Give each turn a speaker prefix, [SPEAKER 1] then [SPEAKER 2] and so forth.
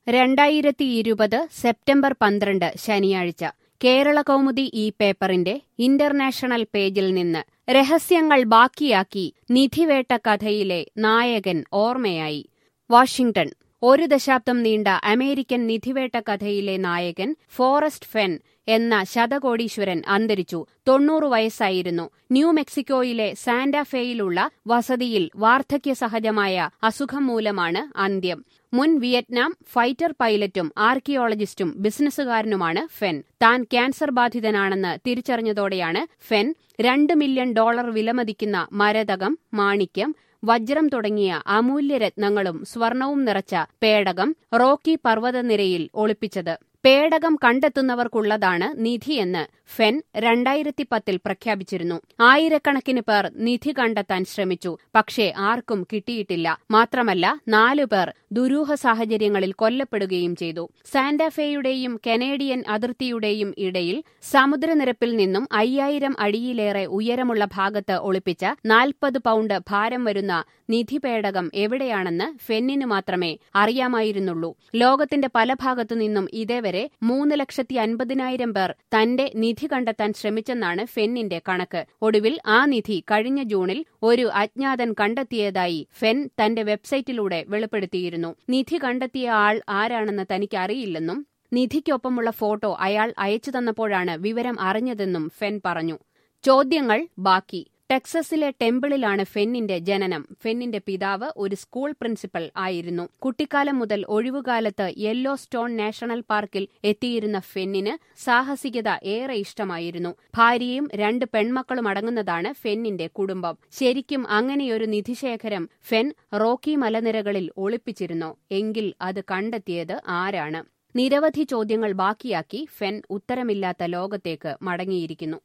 [SPEAKER 1] രണ്ടായിരത്തി ഇരുപത് സെപ്റ്റംബർ പന്ത്രണ്ട് ശനിയാഴ്ച കേരള കൗമുദി ഈ പേപ്പറിന്റെ ഇന്റർനാഷണൽ പേജിൽ നിന്ന് രഹസ്യങ്ങൾ ബാക്കിയാക്കി നിധിവേട്ട കഥയിലെ നായകൻ ഓർമ്മയായി വാഷിംഗ്ടൺ ഒരു ദശാബ്ദം നീണ്ട അമേരിക്കൻ നിധിവേട്ട കഥയിലെ നായകൻ ഫോറസ്റ്റ് ഫെൻ എന്ന ശതകോടീശ്വരൻ അന്തരിച്ചു തൊണ്ണൂറ് വയസ്സായിരുന്നു ന്യൂ മെക്സിക്കോയിലെ സാന്റാഫേയിലുള്ള വസതിയിൽ വാർദ്ധക്യ സഹജമായ അസുഖം മൂലമാണ് അന്ത്യം മുൻ വിയറ്റ്നാം ഫൈറ്റർ പൈലറ്റും ആർക്കിയോളജിസ്റ്റും ബിസിനസ്സുകാരനുമാണ് ഫെൻ താൻ ക്യാൻസർ ബാധിതനാണെന്ന് തിരിച്ചറിഞ്ഞതോടെയാണ് ഫെൻ രണ്ട് മില്യൺ ഡോളർ വിലമതിക്കുന്ന മരതകം മാണിക്യം വജ്രം തുടങ്ങിയ അമൂല്യരത്നങ്ങളും സ്വർണവും നിറച്ച പേടകം റോക്കി പർവ്വതനിരയിൽ ഒളിപ്പിച്ചത് പേടകം കണ്ടെത്തുന്നവർക്കുള്ളതാണ് നിധിയെന്ന് ഫെൻ രണ്ടായിരത്തി പത്തിൽ പ്രഖ്യാപിച്ചിരുന്നു ആയിരക്കണക്കിന് പേർ നിധി കണ്ടെത്താൻ ശ്രമിച്ചു പക്ഷേ ആർക്കും കിട്ടിയിട്ടില്ല മാത്രമല്ല നാലു പേർ ദുരൂഹ സാഹചര്യങ്ങളിൽ കൊല്ലപ്പെടുകയും ചെയ്തു സാന്റാഫേയുടെയും കനേഡിയൻ അതിർത്തിയുടെയും ഇടയിൽ സമുദ്രനിരപ്പിൽ നിന്നും അയ്യായിരം അടിയിലേറെ ഉയരമുള്ള ഭാഗത്ത് ഒളിപ്പിച്ച നാൽപ്പത് പൗണ്ട് ഭാരം വരുന്ന നിധിപേടകം എവിടെയാണെന്ന് ഫെന്നിന് മാത്രമേ അറിയാമായിരുന്നുള്ളൂ ലോകത്തിന്റെ പല ഭാഗത്തു നിന്നും ഇതേവരെ വരെ മൂന്ന് ലക്ഷത്തി അൻപതിനായിരം പേർ തന്റെ നിധി കണ്ടെത്താൻ ശ്രമിച്ചെന്നാണ് ഫെന്നിന്റെ കണക്ക് ഒടുവിൽ ആ നിധി കഴിഞ്ഞ ജൂണിൽ ഒരു അജ്ഞാതൻ കണ്ടെത്തിയതായി ഫെൻ തന്റെ വെബ്സൈറ്റിലൂടെ വെളിപ്പെടുത്തിയിരുന്നു നിധി കണ്ടെത്തിയ ആൾ ആരാണെന്ന് തനിക്കറിയില്ലെന്നും നിധിക്കൊപ്പമുള്ള ഫോട്ടോ അയാൾ അയച്ചു തന്നപ്പോഴാണ് വിവരം അറിഞ്ഞതെന്നും ഫെൻ പറഞ്ഞു ചോദ്യങ്ങൾ ബാക്കി ടെക്സസിലെ ടെമ്പിളിലാണ് ഫെന്നിന്റെ ജനനം ഫെന്നിന്റെ പിതാവ് ഒരു സ്കൂൾ പ്രിൻസിപ്പൽ ആയിരുന്നു കുട്ടിക്കാലം മുതൽ ഒഴിവുകാലത്ത് യെല്ലോ സ്റ്റോൺ നാഷണൽ പാർക്കിൽ എത്തിയിരുന്ന ഫെന്നിന് സാഹസികത ഏറെ ഇഷ്ടമായിരുന്നു ഭാര്യയും രണ്ട് പെൺമക്കളും അടങ്ങുന്നതാണ് ഫെന്നിന്റെ കുടുംബം ശരിക്കും അങ്ങനെയൊരു നിധിശേഖരം ഫെൻ റോക്കി മലനിരകളിൽ ഒളിപ്പിച്ചിരുന്നോ എങ്കിൽ അത് കണ്ടെത്തിയത് ആരാണ് നിരവധി ചോദ്യങ്ങൾ ബാക്കിയാക്കി ഫെൻ ഉത്തരമില്ലാത്ത ലോകത്തേക്ക് മടങ്ങിയിരിക്കുന്നു